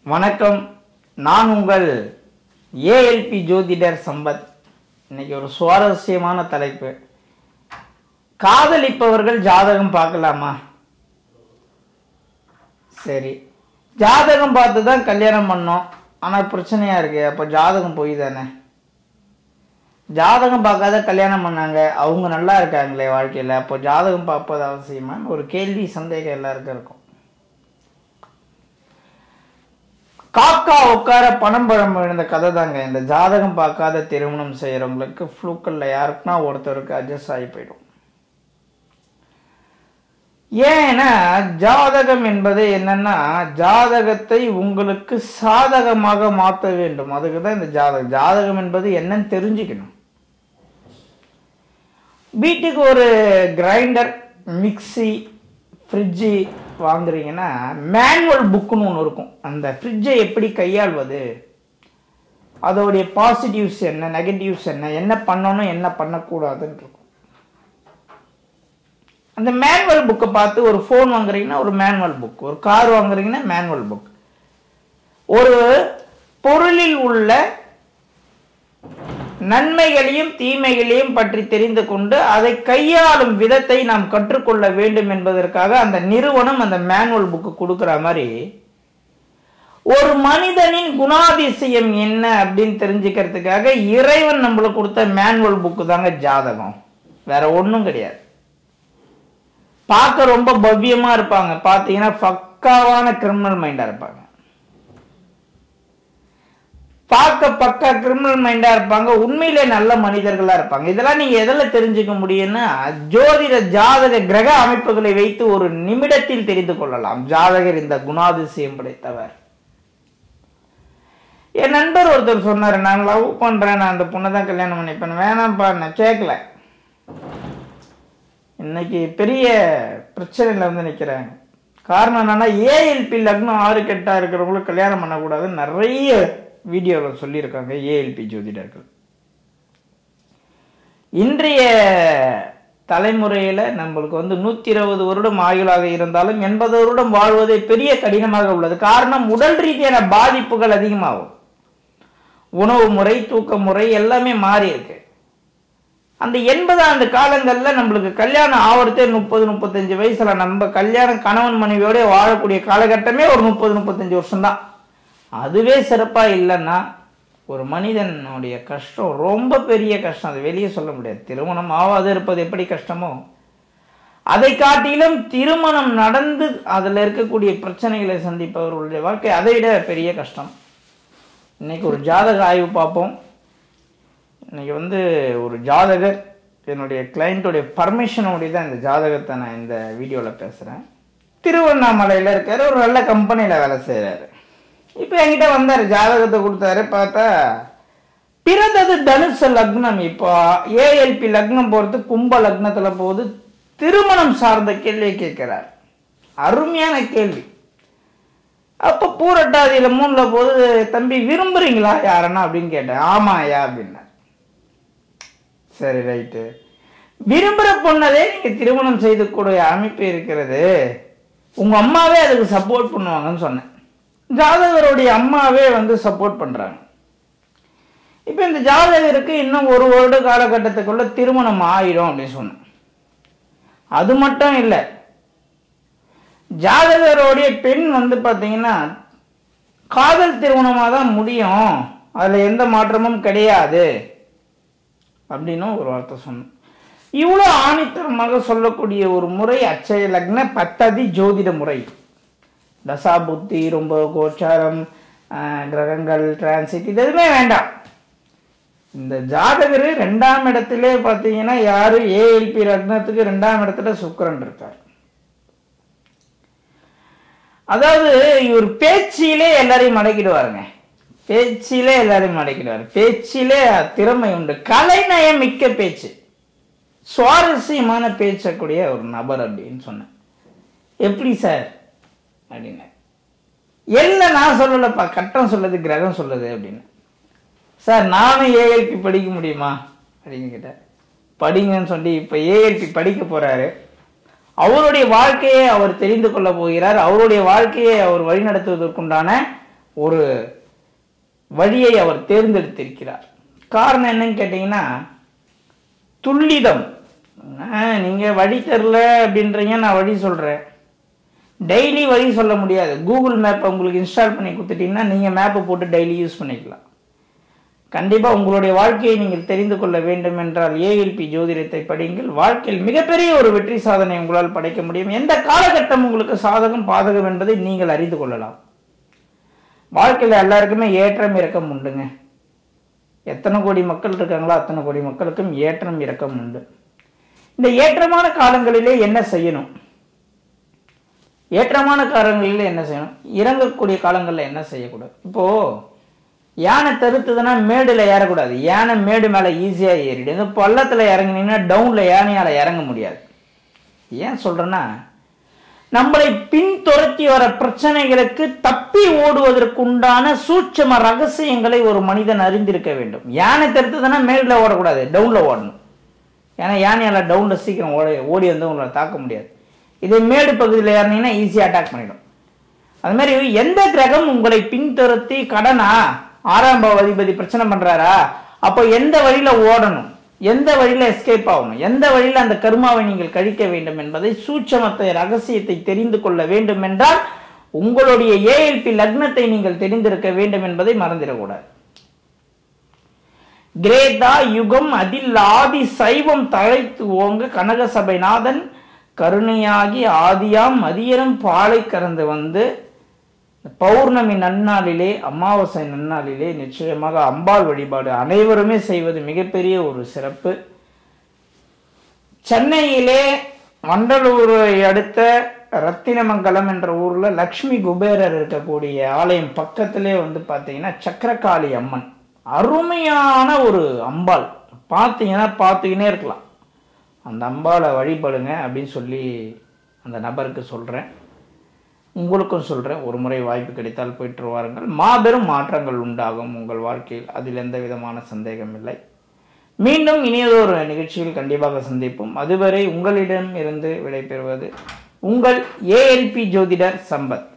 வணக்கம் நான் உங்கள் ஏஎல்பி ஜோதிடர் சம்பத் இன்னைக்கு ஒரு சுவாரஸ்யமான தலைப்பு காதலிப்பவர்கள் ஜாதகம் பார்க்கலாமா சரி ஜாதகம் பார்த்து தான் கல்யாணம் பண்ணோம் ஆனால் பிரச்சனையா இருக்கு அப்போ ஜாதகம் போய் தானே ஜாதகம் பார்க்காத கல்யாணம் பண்ணாங்க அவங்க நல்லா இருக்காங்களே வாழ்க்கையில் அப்போ ஜாதகம் பார்ப்பது அவசியமான்னு ஒரு கேள்வி சந்தேகம் எல்லாருக்கும் இருக்கும் காக்கா உட்கார பணம் பழம் விழுந்த கதை தாங்க இந்த ஜாதகம் பார்க்காத திருமணம் செய்யறவங்களுக்கு ஃப்ளூக்கல்ல யாருக்குன்னா ஒருத்தருக்கு அட்ஜஸ்ட் ஆகி போயிடும் ஏன்னா ஜாதகம் என்பது என்னன்னா ஜாதகத்தை உங்களுக்கு சாதகமாக மாற்ற வேண்டும் அதுக்கு தான் இந்த ஜாதகம் ஜாதகம் என்பது என்னன்னு தெரிஞ்சுக்கணும் வீட்டுக்கு ஒரு கிரைண்டர் மிக்ஸி ஃப்ரிட்ஜு வாங்குறீங்கன்னா மேனுவல் புக்குன்னு ஒன்று இருக்கும் அந்த ஃப்ரிட்ஜை எப்படி கையாள்வது அதோடைய பாசிட்டிவ்ஸ் என்ன நெகட்டிவ்ஸ் என்ன என்ன பண்ணணும் என்ன பண்ணக்கூடாதுன்னு இருக்கும் அந்த மேனுவல் புக்கை பார்த்து ஒரு ஃபோன் வாங்குறீங்கன்னா ஒரு மேனுவல் புக் ஒரு கார் வாங்குறீங்கன்னா மேனுவல் புக் ஒரு பொருளில் உள்ள நன்மைகளையும் தீமைகளையும் பற்றி தெரிந்து கொண்டு அதை கையாளும் விதத்தை நாம் கற்றுக்கொள்ள வேண்டும் என்பதற்காக அந்த நிறுவனம் அந்த மேனுவல் புக்கு கொடுக்குற மாதிரி ஒரு மனிதனின் குணாதிசயம் என்ன அப்படின்னு தெரிஞ்சுக்கிறதுக்காக இறைவன் நம்மளுக்கு கொடுத்த மேனுவல் புக்கு தாங்க ஜாதகம் வேற ஒன்றும் கிடையாது பார்க்க ரொம்ப பவ்யமா இருப்பாங்க பார்த்தீங்கன்னா பக்காவான கிரிமினல் மைண்டா இருப்பாங்க பார்க்க பக்கா கிரிமினல் மைண்டா இருப்பாங்க உண்மையிலே நல்ல மனிதர்களா இருப்பாங்க இதெல்லாம் நீங்க எதில் தெரிஞ்சுக்க முடியும்னா ஜோதிட ஜாதக கிரக அமைப்புகளை வைத்து ஒரு நிமிடத்தில் தெரிந்து கொள்ளலாம் ஜாதகர் இந்த குணாதிசயம் படைத்தவர் என் நண்பர் ஒருத்தர் சொன்னார் நான் லவ் பண்றேன் நான் அந்த பொண்ணை தான் கல்யாணம் பண்ணிப்பேன் வேணாம்ப்பா நான் கேட்கல இன்னைக்கு பெரிய பிரச்சனையில் வந்து நிற்கிறாங்க காரணம் என்னன்னா ஏஎல்பி லக்னம் ஆறு கெட்டா இருக்கிறவங்களும் கல்யாணம் பண்ணக்கூடாதுன்னு நிறைய வீடியோவில் சொல்லியிருக்காங்க ஏஎல்பி ஜோதிடர்கள் இன்றைய தலைமுறையில் நம்மளுக்கு வந்து நூற்றி இருபது வருடம் ஆயுளாக இருந்தாலும் எண்பது வருடம் வாழ்வதே பெரிய கடினமாக உள்ளது காரணம் உடல் ரீதியான பாதிப்புகள் அதிகமாகும் உணவு முறை தூக்க முறை எல்லாமே மாறி இருக்கு அந்த எண்பது ஆண்டு காலங்களில் நம்மளுக்கு கல்யாணம் ஆவறதே முப்பது முப்பத்தஞ்சு வயசுல நம்ம கல்யாணம் கணவன் மனைவியோட வாழக்கூடிய காலகட்டமே ஒரு முப்பது முப்பத்தஞ்சு வருஷம்தான் அதுவே சிறப்பாக இல்லைன்னா ஒரு மனிதனுடைய கஷ்டம் ரொம்ப பெரிய கஷ்டம் அது வெளியே சொல்ல முடியாது திருமணம் ஆகாது இருப்பது எப்படி கஷ்டமோ அதை காட்டிலும் திருமணம் நடந்து அதில் இருக்கக்கூடிய பிரச்சனைகளை சந்திப்பவர்களுடைய வாழ்க்கை அதை விட பெரிய கஷ்டம் இன்னைக்கு ஒரு ஜாதக ஆய்வு பார்ப்போம் இன்னைக்கு வந்து ஒரு ஜாதகர் என்னுடைய கிளைண்ட்டுடைய பர்மிஷனோடைய தான் இந்த ஜாதகத்தை நான் இந்த வீடியோவில் பேசுகிறேன் திருவண்ணாமலையில் இருக்கார் ஒரு நல்ல கம்பெனியில் வேலை செய்கிறாரு இப்போ என்கிட்ட வந்தார் ஜாதகத்தை கொடுத்தாரு பார்த்தா பிறந்தது தனுசு லக்னம் இப்போ ஏஎல்பி லக்னம் போகிறது கும்ப லக்னத்தில் போகுது திருமணம் சார்ந்த கேள்வியை கேட்கிறார் அருமையான கேள்வி அப்போ பூரட்டாதியில் மூணில் போது தம்பி விரும்புறீங்களா யாரன்னா அப்படின்னு கேட்டேன் ஆமா ஐயா அப்படின்னார் சரி ரைட்டு விரும்புகிற பொண்ணதே நீங்கள் திருமணம் செய்து கூடிய அமைப்பு இருக்கிறது உங்கள் அம்மாவே அதுக்கு சப்போர்ட் பண்ணுவாங்கன்னு சொன்னேன் ஜாதகருடைய அம்மாவே வந்து சப்போர்ட் பண்ணுறாங்க இப்போ இந்த ஜாதகருக்கு இன்னும் ஒரு வருட காலகட்டத்துக்குள்ள திருமணம் ஆயிடும் அப்படின்னு சொன்னேன் அது மட்டும் இல்லை ஜாதகருடைய பெண் வந்து பார்த்தீங்கன்னா காதல் திருமணமாக தான் முடியும் அதில் எந்த மாற்றமும் கிடையாது அப்படின்னும் ஒரு வார்த்தை சொன்னேன் இவ்வளோ ஆணித்தரமாக சொல்லக்கூடிய ஒரு முறை அச்சய லக்ன பத்ததி ஜோதிட முறை தசா புத்தி ரொம்ப கோச்சாரம் ஆஹ், கிரகங்கள் டிரான்சிட் இது எதுவுமே வேண்டாம் இந்த ஜாதகர் ரெண்டாம் இடத்திலே பார்த்தீங்கன்னா யாரு ஏஎல்பி லக்னத்துக்கு ரெண்டாம் இடத்துல சுக்கிரன் இருக்கார் அதாவது இவர் பேச்சிலே எல்லாரையும் மடக்கிடுவாருங்க பேச்சிலே எல்லாரையும் மடக்கிடுவார் பேச்சிலே திறமை உண்டு கலைநயம் மிக்க பேச்சு சுவாரஸ்யமான பேசக்கூடிய ஒரு நபர் அப்படின்னு சொன்னேன் எப்படி சார் அப்படின்னு எல்லாம் நான் சொல்லலப்பா கட்டம் சொல்லுது கிரகம் சொல்லுது அப்படின்னு சார் நானும் ஏஎல்பி படிக்க முடியுமா அப்படின்னு கேட்டேன் படிங்கன்னு சொல்லி இப்போ ஏஎல்பி படிக்க போறாரு அவருடைய வாழ்க்கையை அவர் தெரிந்து கொள்ள போகிறார் அவருடைய வாழ்க்கையை அவர் வழிநடத்துவதற்குண்டான ஒரு வழியை அவர் தேர்ந்தெடுத்திருக்கிறார் காரணம் என்னன்னு கேட்டிங்கன்னா துல்லிதம் ஆஹ், நீங்க வழி தெரில அப்படின்றீங்க நான் வழி சொல்றேன் டெய்லி வழி சொல்ல முடியாது கூகுள் மேப்பை உங்களுக்கு இன்ஸ்டால் பண்ணி கொடுத்துட்டீங்கன்னா நீங்க மேப்பை போட்டு டெய்லி யூஸ் பண்ணிக்கலாம் கண்டிப்பா உங்களுடைய வாழ்க்கையை நீங்கள் தெரிந்து கொள்ள வேண்டும் என்றால் ஏஎல்பி ஜோதிடத்தை படியுங்கள் வாழ்க்கையில் மிகப்பெரிய ஒரு வெற்றி சாதனை உங்களால் படைக்க முடியும் எந்த காலகட்டம் உங்களுக்கு சாதகம் பாதகம் என்பதை நீங்கள் அறிந்து கொள்ளலாம் வாழ்க்கையில் எல்லாருக்குமே ஏற்றம் இறக்கம் உண்டுங்க எத்தனை கோடி மக்கள் இருக்காங்களோ அத்தனை கோடி மக்களுக்கும் ஏற்றம் இறக்கம் உண்டு இந்த ஏற்றமான காலங்களிலே என்ன செய்யணும் ஏற்றமான காலங்களில் என்ன செய்யணும் இறங்கக்கூடிய காலங்களில் என்ன செய்யக்கூடாது இப்போ யானை தருத்துதுன்னா மேடுல ஏறக்கூடாது யானை மேடு மேலே ஈஸியாக ஏறிடும் இந்த பள்ளத்தில் இறங்குனீங்கன்னா டவுனில் யானையால் இறங்க முடியாது ஏன் சொல்றேன்னா நம்மளை பின்துரத்தி வர பிரச்சனைகளுக்கு தப்பி ஓடுவதற்குண்டான சூட்சம ரகசியங்களை ஒரு மனிதன் அறிந்திருக்க வேண்டும் யானை தடுத்ததுன்னா மேடில் ஓடக்கூடாது டவுனில் ஓடணும் ஏன்னா யானையால் டவுனில் சீக்கிரம் ஓடி ஓடி வந்து உங்களை தாக்க முடியாது இதே மேடு பகுதியில் ஏறினீங்கன்னா ஈஸியாக அட்டாக் பண்ணிடும் அது மாதிரி எந்த கிரகம் உங்களை பின்துரத்தி கடனா ஆறாம் பாவ அதிபதி பிரச்சனை பண்றாரா அப்போ எந்த வழியில ஓடணும் எந்த வழியில எஸ்கேப் ஆகணும் எந்த வழியில அந்த கர்மாவை நீங்கள் கழிக்க வேண்டும் என்பதை சூட்சமத்தை ரகசியத்தை தெரிந்து கொள்ள வேண்டும் என்றால் உங்களுடைய ஏஎல்பி லக்னத்தை நீங்கள் தெரிந்திருக்க வேண்டும் என்பதை மறந்திடக்கூடாது கிரேதா யுகம் அதில் ஆதி சைவம் தழைத்து ஓங்க கனக சபைநாதன் கருணையாகி ஆதியாம் மதியரும் பாலை கறந்து வந்து பௌர்ணமி நன்னாளிலே அமாவாசை நன்னாளிலே நிச்சயமாக அம்பாள் வழிபாடு அனைவருமே செய்வது மிகப்பெரிய ஒரு சிறப்பு சென்னையிலே மண்டலூரை அடுத்த ரத்தினமங்கலம் என்ற ஊர்ல லக்ஷ்மி குபேரர் இருக்கக்கூடிய ஆலயம் பக்கத்திலே வந்து பார்த்தீங்கன்னா சக்கரகாளி அம்மன் அருமையான ஒரு அம்பாள் பார்த்தீங்கன்னா பார்த்துக்கினே இருக்கலாம் அந்த அம்பாளை வழிபடுங்க அப்படின்னு சொல்லி அந்த நபருக்கு சொல்கிறேன் உங்களுக்கும் சொல்கிறேன் ஒரு முறை வாய்ப்பு கிடைத்தால் போயிட்டு வாருங்கள் மாபெரும் மாற்றங்கள் உண்டாகும் உங்கள் வாழ்க்கையில் அதில் எந்த விதமான சந்தேகம் இல்லை மீண்டும் இனியதொரு நிகழ்ச்சியில் கண்டிப்பாக சந்திப்போம் அதுவரை உங்களிடம் இருந்து விடைபெறுவது உங்கள் ஏஎல்பி ஜோதிடர் சம்பத்